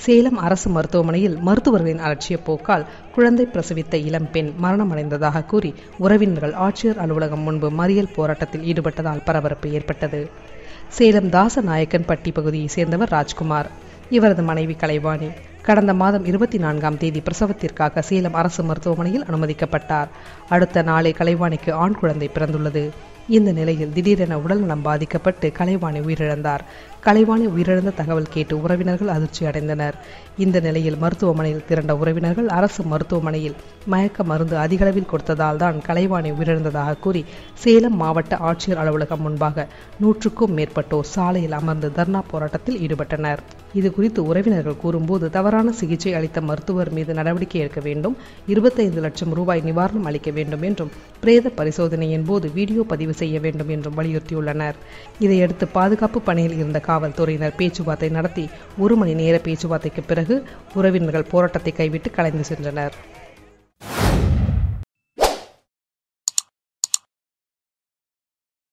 சேலம் அரசு மருத்துவமனையில் மருத்துவர்களின் அலட்சிய போக்கால் குழந்தை பிரசவித்த இளம்பெண் மரணமடைந்ததாக கூறி உறவினர்கள் ஆட்சியர் அலுவலகம் முன்பு மறியல் போராட்டத்தில் ஈடுபட்டதால் பரபரப்பு ஏற்பட்டது சேலம் தாசநாயக்கன்பட்டி பகுதியைச் சேர்ந்தவர் ராஜ்குமார் இவரது மனைவி கலைவாணி கடந்த மாதம் இருபத்தி நான்காம் தேதி பிரசவத்திற்காக சேலம் அரசு மருத்துவமனையில் அனுமதிக்கப்பட்டார் அடுத்த நாளே கலைவாணிக்கு ஆண் குழந்தை பிறந்துள்ளது இந்த நிலையில் திடீரென உடல்நலம் பாதிக்கப்பட்டு கலைவாணி உயிரிழந்தார் கலைவாணி உயிரிழந்த தகவல் கேட்டு உறவினர்கள் அதிர்ச்சி அடைந்தனர் இந்த நிலையில் மருத்துவமனையில் திரண்ட உறவினர்கள் அரசு மருத்துவமனையில் மயக்க மருந்து அதிகளவில் கொடுத்ததால் தான் கலைவாணி உயிரிழந்ததாக கூறி சேலம் மாவட்ட ஆட்சியர் அலுவலகம் முன்பாக நூற்றுக்கும் மேற்பட்டோர் சாலையில் அமர்ந்து தர்ணா போராட்டத்தில் ஈடுபட்டனர் இது குறித்து உறவினர்கள் கூறும்போது தவறான சிகிச்சை அளித்த மருத்துவர் மீது நடவடிக்கை எடுக்க வேண்டும் இருபத்தைந்து லட்சம் ரூபாய் நிவாரணம் அளிக்க வேண்டும் என்றும் பிரேத பரிசோதனையின் போது வீடியோ பதிவு செய்ய வேண்டும் என்றும் வலியுறுத்தியுள்ளனர் இதையடுத்து பாதுகாப்பு பணியில் இருந்த காவல்துறையினர் பேச்சுவார்த்தை நடத்தி ஒரு மணி நேர பேச்சுவார்த்தைக்கு பிறகு உறவினர்கள் போராட்டத்தை கைவிட்டு கலைந்து சென்றனர்